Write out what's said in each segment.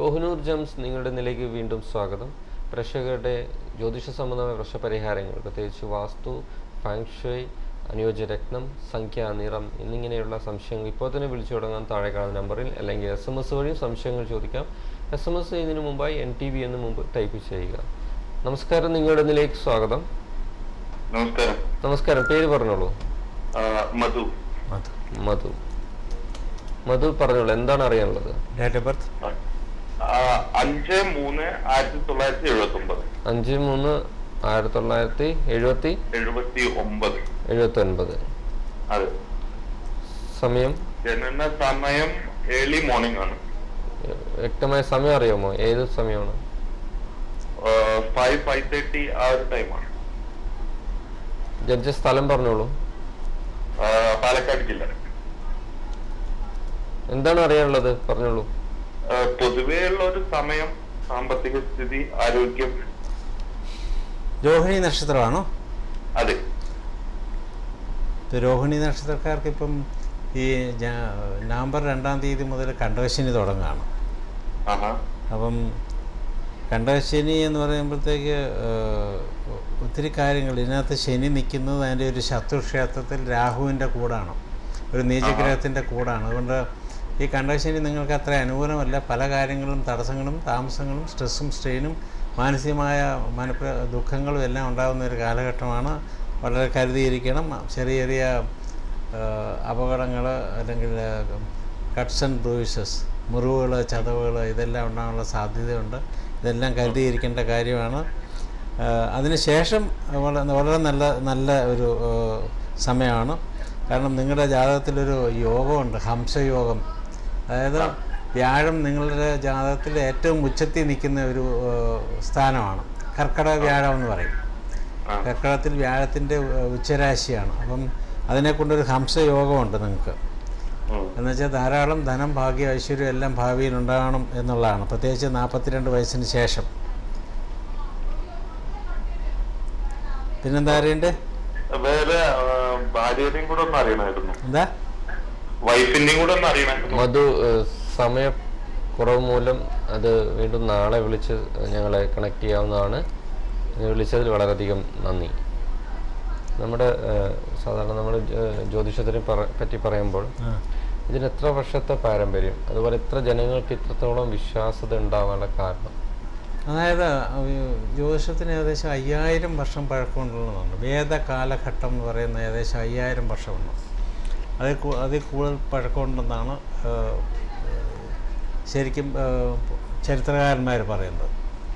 Kohinoor gems നിങ്ങളുടെ നിലയ്ക്ക് വീണ്ടും സ്വാഗതം പ്രേക്ഷകരുടെ ജ്യോതിഷ സംബന്ധമായ പ്രശ്നപരിഹാരങ്ങൾ പ്രത്യേകിച്ച് വാസ്തു ഫാങ്ഷയ് അനുയോജ്യ രത്നം സംഖ്യ നിറം എന്നിങ്ങനെയുള്ള സംശയങ്ങൾ ഇപ്പോൾ തന്നെ വിളിച്ചു തുടങ്ങാൻ താഴെ കാണുന്ന നമ്പറിൽ അല്ലെങ്കിൽ എസ് എം എസ് വഴിയും സംശയങ്ങൾ ചോദിക്കാം എസ് എം എസ് ചെയ്യുന്നതിന് മുമ്പായി എൻ ടി വി എന്ന് മുമ്പ് ടൈപ്പ് ചെയ്യുക നമസ്കാരം നിങ്ങളുടെ നിലയ്ക്ക് സ്വാഗതം നമസ്കാരം നമസ്കാരം പേര് പറഞ്ഞോളൂ ആ, മധു മധു മധു മധു പറഞ്ഞോളൂ എന്താണ് അറിയാനുള്ളത് ഡേറ്റ് ഓഫ് ബർത്ത് ആ, അഞ്ച് മൂന്ന് ആയിരത്തി തൊള്ളായിരത്തി എഴുപത്തി ഒമ്പത് അഞ്ച് മൂന്ന് ആയിരത്തി തൊള്ളായിരത്തി എഴുപത്തി എഴുപത്തി ഒമ്പത് എഴുപത്തി ഒൻപത് അതെ സമയം ജനന സമയം ഏർലി മോർണിംഗ് ആണ് വ്യക്തമായ സമയം അറിയാമോ ഏത് സമയമാണ് ഫൈവ് ഫൈവ് തേർട്ടി ആ ഒരു ടൈമാണ് ജഡ്ജ് സ്ഥലം പറഞ്ഞോളൂ പാലക്കാട് ജില്ല എന്താണ് അറിയാനുള്ളത് പറഞ്ഞോളൂ ആ, പൊതുവേ ഉള്ള ഒരു സമയം സാമ്പത്തിക സ്ഥിതി ആരോഗ്യം രോഹിണി നക്ഷത്രമാണോ അതെ ഇത് രോഹിണി നക്ഷത്രക്കാർക്ക് ഇപ്പം ഈ ജാ- നവംബർ രണ്ടാം തീയതി മുതൽ കണ്ടകശനി തുടങ്ങുകയാണ് ആഹാ അപ്പം കണ്ടകശനി എന്ന് പറയുമ്പോഴത്തേക്ക് ഏഹ്, ഒത്തിരി കാര്യങ്ങൾ ഇതിനകത്ത് ശനി നിൽക്കുന്നത് അതിൻ്റെ ഒരു ശത്രുക്ഷേത്രത്തിൽ രാഹുവിൻ്റെ കൂടാണ് ഒരു നീചഗ്രഹത്തിൻ്റെ കൂടാണ് അതുകൊണ്ട് ഈ കണ്ടകശനി നിങ്ങൾക്ക് അത്ര അനുകൂലമല്ല പല കാര്യങ്ങളും തടസ്സങ്ങളും താമസങ്ങളും സ്ട്രെസ്സും സ്ട്രെയിനും മാനസികമായ മനപ്ര ദുഃഖങ്ങളും എല്ലാം ഉണ്ടാകുന്ന ഒരു കാലഘട്ടമാണ് വളരെ കരുതിയിരിക്കണം ചെറിയ ചെറിയ അപകടങ്ങൾ അല്ലെങ്കിൽ കട്ട്സ് ആൻഡ് ബ്രൂയിസസ് മുറിവുകൾ ചതവുകൾ ഇതെല്ലാം ഉണ്ടാകാനുള്ള സാധ്യതയുണ്ട് ഇതെല്ലാം കരുതിയിരിക്കേണ്ട കാര്യമാണ് ആഹ് അതിനുശേഷം വളരെ വളരെ നല്ല നല്ല ഒരു ആഹ് സമയമാണ് കാരണം നിങ്ങളുടെ ജാതകത്തിലൊരു യോഗമുണ്ട് ഹംസയോഗം അതായത് വ്യാഴം നിങ്ങളുടെ ജാതകത്തിൽ ഏറ്റവും ഉച്ചത്തിൽ നിൽക്കുന്ന ഒരു ആഹ് സ്ഥാനമാണ് കർക്കടക വ്യാഴം എന്ന് പറയും ആ. കർക്കടത്തിൽ വ്യാഴത്തിൻ്റെ ഉച്ചരാശിയാണ് അപ്പം അതിനെക്കൊണ്ടൊരു ഹംസയോഗമുണ്ട് നിങ്ങൾക്ക് ഉം. എന്നുവെച്ചാൽ ധാരാളം ധനം ഭാഗ്യം ഐശ്വര്യം എല്ലാം ഭാവിയിൽ ഉണ്ടാകണം എന്നുള്ളതാണ് പ്രത്യേകിച്ച് നാൽപ്പത്തിരണ്ട് വയസ്സിന് ശേഷം പിന്നെന്താ അറിയണ്ടേ വേറെ ആ, ഭാര്യയുടെയും കൂടെ ഒന്ന് അറിയണമായിരുന്നു എന്താ വൈഫിന്റെയും കൂടെ ഒന്ന് അറിയണമായിരുന്നു മധു ഏഹ്, സമയ കുറവ് മൂലം അത് വീണ്ടും നാളെ വിളിച്ച് ഞങ്ങളെ കണക്ട് ചെയ്യാവുന്നതാണ് നിങ്ങൾ വിളിച്ചതിൽ വളരെയധികം നന്ദി നമ്മുടെ ഏഹ്, സാധാരണ നമ്മൾ ജ്യോതിഷത്തിനെ പറ- പറ്റി പറയുമ്പോൾ ആ. ഇതിന് എത്ര വർഷത്തെ പാരമ്പര്യം അതുപോലെ എത്ര ജനങ്ങൾക്ക് ഇത്രത്തോളം വിശ്വാസത ഉണ്ടാവാനുള്ള കാരണം അതായത് ഏഹ്, ജ്യോതിഷത്തിന് ഏകദേശം അയ്യായിരം വർഷം പഴക്കമുണ്ടെന്നുണ്ട് വേദകാലഘട്ടം എന്ന് പറയുന്ന ഏകദേശം അയ്യായിരം വർഷമുണ്ട് അതിൽ കൂ- അതിൽ കൂടുതൽ പഴക്കമുണ്ടെന്നാണ് ഏഹ്, ശരിക്കും ഏഹ്, ചരിത്രകാരന്മാർ പറയുന്നത്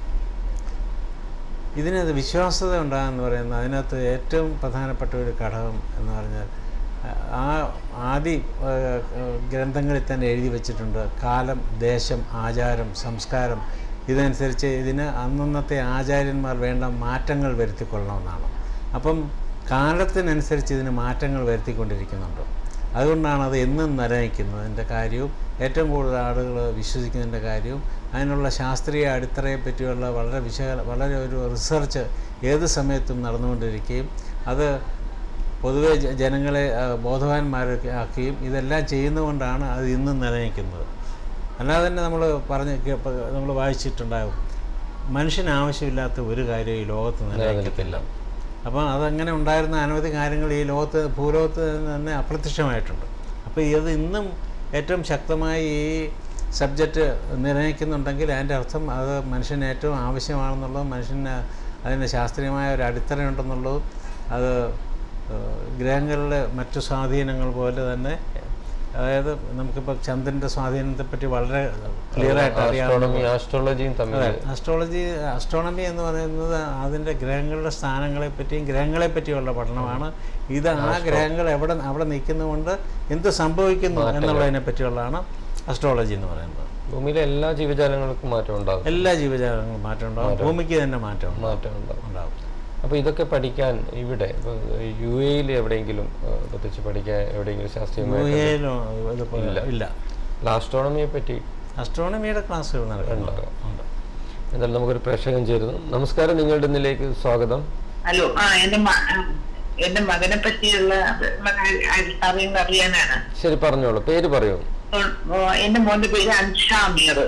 ഇതിനകത്ത് വിശ്വാസത ഉണ്ടാകുമെന്ന് പറയുന്നത് അതിനകത്ത് ഏറ്റവും പ്രധാനപ്പെട്ട ഒരു ഘടകം എന്ന് പറഞ്ഞാൽ ആ ആദി ഏഹ്, ഗ്രന്ഥങ്ങളിൽ തന്നെ എഴുതി വച്ചിട്ടുണ്ട് കാലം ദേശം ആചാരം സംസ്കാരം ഇതനുസരിച്ച് ഇതിന് അന്നന്നത്തെ ആചാര്യന്മാർ വേണ്ട മാറ്റങ്ങൾ വരുത്തിക്കൊള്ളണമെന്നാണ് അപ്പം കാലത്തിനനുസരിച്ച് ഇതിന് മാറ്റങ്ങൾ വരുത്തിക്കൊണ്ടിരിക്കുന്നുണ്ട് അതുകൊണ്ടാണ് അത് എന്നും നിലനിൽക്കുന്നതിൻ്റെ കാര്യവും ഏറ്റവും കൂടുതൽ ആളുകൾ വിശ്വസിക്കുന്നതിൻ്റെ കാര്യവും അതിനുള്ള ശാസ്ത്രീയ അടിത്തറയെ പറ്റിയുള്ള വളരെ വിശകല വളരെ ഒരു റിസർച്ച് ഏത് സമയത്തും നടന്നുകൊണ്ടിരിക്കുകയും അത് പൊതുവെ ജ- ജനങ്ങളെ ആ, ബോധവാന്മാരൊക്കെ ആക്കുകയും ഇതെല്ലാം ചെയ്യുന്നതുകൊണ്ടാണ് അത് ഇന്നും നിലനിൽക്കുന്നത് അല്ലാതെ തന്നെ നമ്മൾ പറഞ്ഞ് നമ്മൾ വായിച്ചിട്ടുണ്ടാകും മനുഷ്യന് ആവശ്യമില്ലാത്ത ഒരു കാര്യവും ഈ ലോകത്ത് നിലനിൽക്കത്തില്ല അപ്പോൾ അതങ്ങനെ ഉണ്ടായിരുന്ന അനവധി കാര്യങ്ങൾ ഈ ലോകത്ത് ഭൂലോകത്ത് തന്നെ അപ്രത്യക്ഷമായിട്ടുണ്ട് അപ്പോൾ ഇത് ഇന്നും ഏറ്റവും ശക്തമായി ഈ സബ്ജക്റ്റ് നിലനിൽക്കുന്നുണ്ടെങ്കിൽ അതിൻ്റെ അർത്ഥം അത് മനുഷ്യന് ഏറ്റവും ആവശ്യമാണെന്നുള്ളതും മനുഷ്യന് അതിന് ശാസ്ത്രീയമായ ഒരു അടിത്തറയുണ്ടെന്നുള്ളതും അത് ഏഹ്, ഗ്രഹങ്ങളുടെ മറ്റു സ്വാധീനങ്ങൾ പോലെ തന്നെ അതായത് നമുക്കിപ്പോൾ ചന്ദ്രൻ്റെ സ്വാധീനത്തെപ്പറ്റി വളരെ ക്ലിയറായിട്ട് അറിയാവുന്ന ആസ്ട്രോണമി ആസ്ട്രോളജിയും തമ്മിൽ അതെ അസ്ട്രോളജി അസ്ട്രോണമി എന്ന് പറയുന്നത് അതിൻ്റെ ഗ്രഹങ്ങളുടെ സ്ഥാനങ്ങളെ പറ്റിയും ഗ്രഹങ്ങളെ പറ്റിയുള്ള പഠനമാണ് ഇത് ആ ഗ്രഹങ്ങൾ എവിടെ അവിടെ നിൽക്കുന്നതുകൊണ്ട് എന്ത് സംഭവിക്കുന്നു എന്നുള്ളതിനെ പറ്റിയുള്ളതാണ് അസ്ട്രോളജി എന്ന് പറയുന്നത് ഭൂമിയിലെ എല്ലാ ജീവജാലങ്ങൾക്കും മാറ്റം ഉണ്ടാകും എല്ലാ ജീവജാലങ്ങളും മാറ്റം ഉണ്ടാവും ഭൂമിക്ക് തന്നെ മാറ്റം ഉണ്ടാവും. മാറ്റം ഉണ്ടാകും ഉണ്ടാവും അപ്പോൾ ഇതൊക്കെ പഠിക്കാൻ ഇവിടെ ഇപ്പോൾ യു എയിൽ എവിടെയെങ്കിലും ഏഹ്, പ്രത്യേകിച്ച് പഠിക്കാൻ എവിടെയെങ്കിലും യു ശാസ്ത്രീയമായിട്ട് എയിലും ഇതുപോലെ ഇല്ല ആസ്ട്രോണമിയെ പറ്റി അസ്ട്രോണമിയുടെ ക്ലാസ്സുകൾ നടക്കുന്നുണ്ട് ഉണ്ട് എന്തായാലും നമുക്കൊരു പ്രേക്ഷകൻ ചേരുന്നു നമസ്കാരം നിങ്ങളുടെ ഇന്നിലേക്ക് സ്വാഗതം ഹലോ ആ എന്റെ മ- ആ, എന്റെ മകനെ പറ്റിയുള്ള കാര്യങ്ങൾ അറിയാനാണ് ശരി പറഞ്ഞോളൂ പേര് പറയൂ ഓ, എന്റെ മോന്റെ പേര് അൻഷാമീർ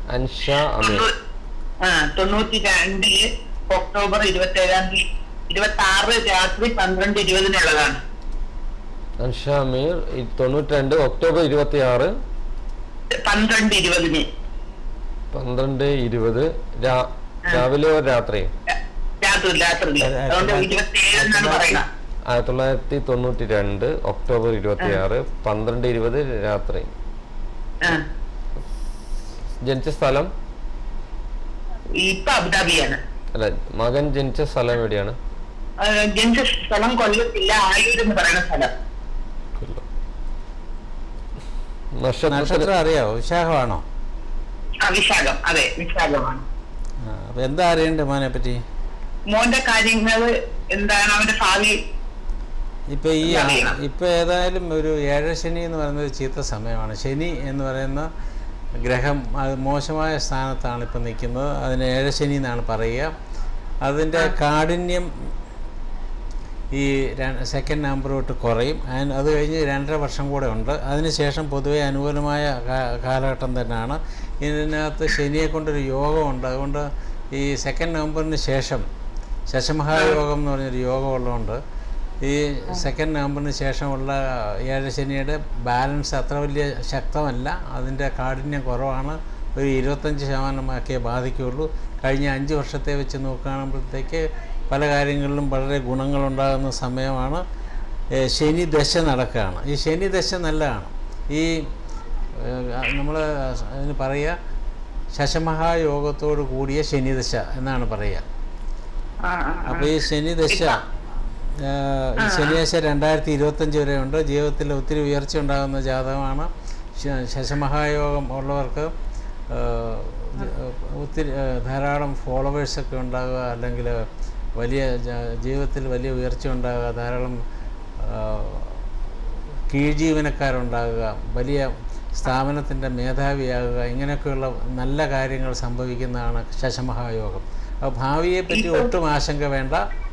അൻഷ അമീർ തൊണ്ണൂ- ആ തൊണ്ണൂറ്റി രണ്ടില് ഒക്ടോബർ ഇരുപത്തി ഏഴാം തീയതി ഇരുപത്തി ആറ് രാത്രി പന്ത്രണ്ട് ഇരുപതിനുള്ളതാണ് അൻഷ അമീർ ഈ തൊണ്ണൂറ്റി രണ്ട് ഒക്ടോബർ ഇരുപത്തി ആറ് പന്ത്രണ്ട് ഇരുപതിന് പന്ത്രണ്ട് ഇരുപത് രാ- രാവിലെയോ രാത്രിയോ രാത്രി രാത്രി അതുകൊണ്ട് ഇരുപത്തി ഏഴെന്നാണ് പറയുന്നത് ആയിരത്തി തൊള്ളായിരത്തി തൊണ്ണൂറ്റി രണ്ട് ഒക്ടോബർ ഇരുപത്തി ആറ് പന്ത്രണ്ട് ഇരുപത് രാത്രി ആ. ജനിച്ച സ്ഥലം ഇപ്പൊ അബുദാബിയാണ് അല്ല മകൻ ജനിച്ച സ്ഥലം എവിടെയാണ് ആ, ജനിച്ച സ്ഥലം കൊല്ലത്തില്ല ആയൂർ എന്ന് പറയുന്ന സ്ഥലം നക്ഷത്ര നക്ഷത്രം അറിയാവോ വിശാഖമാണോ ആ വിശാഖം അതെ വിശാഖമാണ് ആ, അപ്പൊ എന്താ അറിയണ്ടേ മോനെ പറ്റി മോന്റെ കാര്യങ്ങൾ എന്താണ് അവന്റെ ഭാവി ഇപ്പൊ ഈ അറിയണം. ഇപ്പൊ ഏതായാലും ഒരു ഏഴര ശനി എന്ന് പറയുന്നത് ചീത്ത സമയമാണ് ശനി എന്ന് പറയുന്ന ഗ്രഹം അത് മോശമായ സ്ഥാനത്താണ് ഇപ്പം നിൽക്കുന്നത് അതിന് ഏഴര ശനി എന്നാണ് പറയുക അതിൻ്റെ കാഠിന്യം ഈ സെക്കൻഡ് നമ്പർ തൊട്ട് കുറയും അതിന് അത് കഴിഞ്ഞ് രണ്ടര വർഷം കൂടെ ഉണ്ട് അതിനുശേഷം പൊതുവെ അനുകൂലമായ കാ- കാലഘട്ടം തന്നെയാണ് ഇതിനകത്ത് ശനിയെ കൊണ്ടൊരു യോഗമുണ്ട് അതുകൊണ്ട് ഈ സെക്കൻഡ് നവംബറിന് ശേഷം ശശമഹായോഗം എന്ന് പറഞ്ഞൊരു യോഗം ഉള്ളതുകൊണ്ട് ഈ സെക്കൻഡ് നവംബറിന് ശേഷമുള്ള ഏഴ് ശനിയുടെ ബാലൻസ് അത്ര വലിയ ശക്തമല്ല അതിൻ്റെ കാഠിന്യം കുറവാണ് ഒരു ഇരുപത്തഞ്ച് ശതമാനമാക്കിയേ ബാധിക്കുകയുള്ളൂ കഴിഞ്ഞ അഞ്ച് വർഷത്തെ വെച്ച് നോക്കുകയാകുമ്പോഴത്തേക്ക് പല കാര്യങ്ങളിലും വളരെ ഗുണങ്ങളുണ്ടാകുന്ന സമയമാണ് ഏ, ശനി ദശ നടക്കുകയാണ് ഈ ശനി ദശ നല്ലതാണ് ഈ നമ്മൾ അതിന് പറയുക ശശമഹായോഗത്തോട് കൂടിയ ശനിദശ എന്നാണ് പറയുക ആ, ആ, ആ. അപ്പോൾ ഈ ശനിദശ ആ, ഈ ശനിദശ രണ്ടായിരത്തി ഇരുപത്തഞ്ച് വരെ ഉണ്ട് ജീവിതത്തിൽ ഒത്തിരി ഉയർച്ച ഉണ്ടാകുന്ന ജാതകമാണ് ശ- ശശമഹായോഗം ഉള്ളവർക്ക് ആ, ഒത്തിരി ആ, ധാരാളം ഫോളോവേഴ്സൊക്കെ ഉണ്ടാകുക അല്ലെങ്കിൽ വലിയ ജ- ജീവിതത്തിൽ വലിയ ഉയർച്ച ഉണ്ടാകുക ധാരാളം ആ, കീഴ്ജീവനക്കാരുണ്ടാകുക വലിയ സ്ഥാപനത്തിൻ്റെ മേധാവിയാകുക ഇങ്ങനെയൊക്കെയുള്ള നല്ല കാര്യങ്ങൾ സംഭവിക്കുന്നതാണ് ശശമഹായോഗം അപ്പോൾ ഭാവിയെപ്പറ്റി ഒട്ടും ആശങ്ക വേണ്ട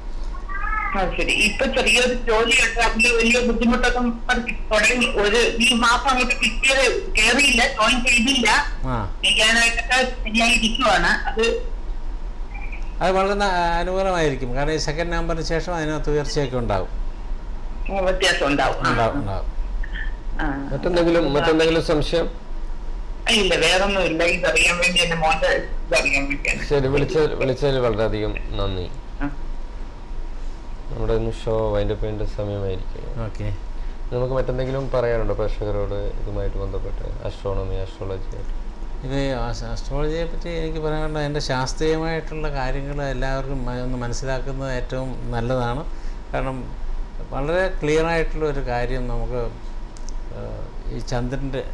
ആ, ശരി ഇപ്പൊ ചെറിയൊരു ജോലിയുണ്ട് അതില് വലിയ ബുദ്ധിമുട്ടൊന്നും പഠി- തുടങ്ങി ഒരു ഈ മാസം അങ്ങോട്ട് കിട്ടിയത് കയറിയില്ല ജോയിൻ ചെയ്തില്ല ആ ചെയ്യാനായിട്ടൊക്കെ ശരിയായിരിക്കുവാണ് അത് അത് വളരെ ന- അനുകൂലമായിരിക്കും കാരണം ഈ സെക്കൻഡ് നമ്പറിന് ശേഷം അതിനകത്ത് ഉയർച്ചയൊക്കെ ഉണ്ടാകും വ്യത്യാസം ഉണ്ടാവും ആ, ഉണ്ടാകും ഉണ്ടാകും ആ. മറ്റെന്തെങ്കിലും മറ്റെന്തെങ്കിലും സംശയം ഇല്ല വേറൊന്നും ഇല്ല ഇതറിയാൻ വേണ്ടി എന്റെ മോന്റെ ഇതറിയാൻ വേണ്ടിയാണ് ശരി വിളിച്ച വിളിച്ചതിൽ വളരെയധികം നന്ദി ആ. നമ്മുടെ ഇന്ന് ഷോ വൈൻഡപ്പ് ചെയ്യേണ്ട സമയമായിരിക്കും ഓക്കെ നമുക്ക് മറ്റെന്തെങ്കിലും പറയാനുണ്ടോ പ്രേക്ഷകരോട് ഇതുമായിട്ട് ബന്ധപ്പെട്ട് അസ്ട്രോണമി അസ്ട്രോളജി ആയിട്ട് ഇത് അസ്ട്രോളജിയെ പറ്റി എനിക്ക് പറയാനുള്ള എൻ്റെ ശാസ്ത്രീയമായിട്ടുള്ള കാര്യങ്ങൾ എല്ലാവർക്കും മ- ഒന്ന് മനസ്സിലാക്കുന്നത് ഏറ്റവും നല്ലതാണ് കാരണം വളരെ ക്ലിയർ ആയിട്ടുള്ള ഒരു കാര്യം നമുക്ക് ആ, ഈ ചന്ദ്രൻ്റെ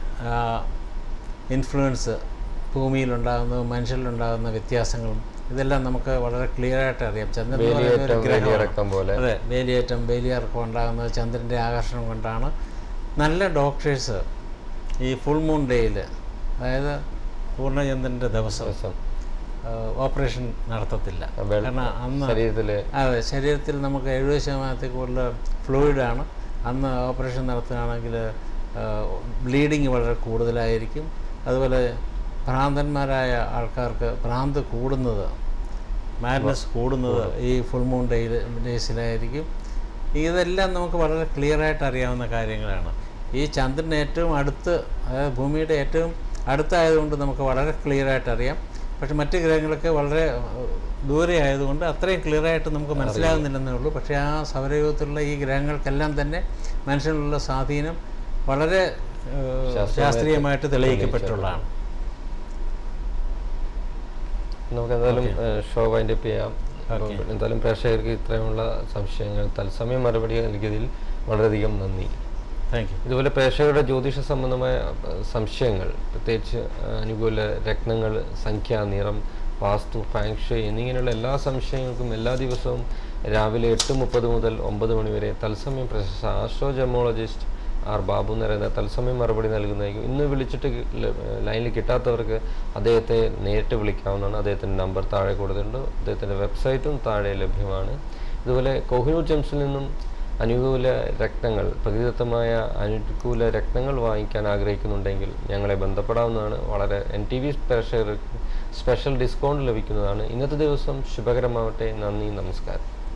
ഇൻഫ്ലുവൻസ് ഭൂമിയിലുണ്ടാകുന്നതും മനുഷ്യരിലുണ്ടാകുന്ന വ്യത്യാസങ്ങളും ഇതെല്ലാം നമുക്ക് വളരെ ക്ലിയർ ആയിട്ട് അറിയാം ചന്ദ്രൻ എന്ന് പറയുന്ന ഒരു വേലിയേറ്റം ഗ്രഹമാണ്. വേലിയിറക്കം പോലെ അതെ വേലിയേറ്റം വേലിയിറക്കം ഉണ്ടാകുന്നത് ചന്ദ്രൻ്റെ ആകർഷണം കൊണ്ടാണ് നല്ല ഡോക്ടേഴ്സ് ഈ ഫുൾ മൂൺ ഡേയിൽ അതായത് പൂർണ്ണചന്ദ്രൻ്റെ ദിവസം ദിവസം ആ, ഓപ്പറേഷൻ നടത്തത്തില്ല വെൾ- കാരണം അന്ന് ശരീരത്തിലെ അതെ ശരീരത്തിൽ നമുക്ക് എഴുപത് ശതമാനത്തിൽ കൂടുതൽ ഫ്ലൂയിഡാണ് അന്ന് ഓപ്പറേഷൻ നടത്തുകയാണെങ്കിൽ ബ്ലീഡിങ് വളരെ കൂടുതലായിരിക്കും അതുപോലെ ഭ്രാന്തന്മാരായ ആൾക്കാർക്ക് ഭ്രാന്ത് കൂടുന്നത് മാഡ്നസ് കൂടുന്നത് ഈ ഫുൾ മൂൺ ഡേ ഡേയ്സിലായിരിക്കും ഇതെല്ലാം നമുക്ക് വളരെ ക്ലിയർ ആയിട്ട് അറിയാവുന്ന കാര്യങ്ങളാണ് ഈ ചന്ദ്രൻ ഏറ്റവും അടുത്ത് അതായത് ഭൂമിയുടെ ഏറ്റവും അടുത്തായതുകൊണ്ട് നമുക്ക് വളരെ ക്ലിയർ ആയിട്ട് അറിയാം പക്ഷെ മറ്റ് ഗ്രഹങ്ങളൊക്കെ വളരെ ഏഹ്, ദൂരെ ആയതുകൊണ്ട് അത്രയും ക്ലിയർ ആയിട്ട് നമുക്ക് മനസ്സിലാകുന്നില്ലെന്നേ ഉള്ളൂ പക്ഷേ ആ സൗരയൂഹത്തിലുള്ള ഈ ഗ്രഹങ്ങൾക്കെല്ലാം തന്നെ മനുഷ്യനുള്ള സ്വാധീനം വളരെ ഏഹ്, ശാസ്ത്രീയമായിട്ട് ശാസ്ത്രീയമായിട്ട് തെളിയിക്കപ്പെട്ടുള്ളതാണ് നമുക്ക് എന്തായാലും ഷോ വൈൻഡപ്പ് ചെയ്യാം Okay. അപ്പോൾ എന്തായാലും പ്രേക്ഷകർക്ക് ഇത്രയുമുള്ള സംശയങ്ങൾ തത്സമയം മറുപടി നൽകിയതിൽ വളരെയധികം നന്ദി താങ്ക് യു ഇതുപോലെ പ്രേക്ഷകരുടെ ജ്യോതിഷ സംബന്ധമായ അഹ്, സംശയങ്ങൾ പ്രത്യേകിച്ച് അഹ്, അനുകൂല രത്നങ്ങൾ സംഖ്യ നിറം വാസ്തു ഫാങ്ഷയ് എന്നിങ്ങനെയുള്ള എല്ലാ സംശയങ്ങൾക്കും എല്ലാ ദിവസവും രാവിലെ എട്ട് മുപ്പത് മുതൽ ഒമ്പത് മണി വരെ തത്സമയം പ്രശസ്ത ആസ്ട്രോ ജെമോളജിസ്റ്റ് ആർ ബാബു എന്ന് പറയുന്ന തത്സമയം മറുപടി നൽകുന്നതായിരിക്കും ഇന്ന് വിളിച്ചിട്ട് കി- ല- ലൈനിൽ കിട്ടാത്തവർക്ക് അദ്ദേഹത്തെ നേരിട്ട് വിളിക്കാവുന്നതാണ് അദ്ദേഹത്തിൻ്റെ നമ്പർ താഴെ കൊടുത്തിട്ടുണ്ട് അദ്ദേഹത്തിൻ്റെ വെബ്സൈറ്റും താഴെ ലഭ്യമാണ് ഇതുപോലെ കോഹിനൂർ ജംസിൽ നിന്നും അനുകൂല രത്നങ്ങൾ പ്രകൃതിദത്തമായ അനുകൂല രത്നങ്ങൾ വാങ്ങിക്കാൻ ആഗ്രഹിക്കുന്നുണ്ടെങ്കിൽ ഞങ്ങളെ ബന്ധപ്പെടാവുന്നതാണ് വളരെ എൻ ടി വി പ്രേക്ഷകർ സ്പെഷ്യൽ ഡിസ്കൗണ്ട് ലഭിക്കുന്നതാണ് ഇന്നത്തെ ദിവസം ശുഭകരമാവട്ടെ നന്ദി നമസ്കാരം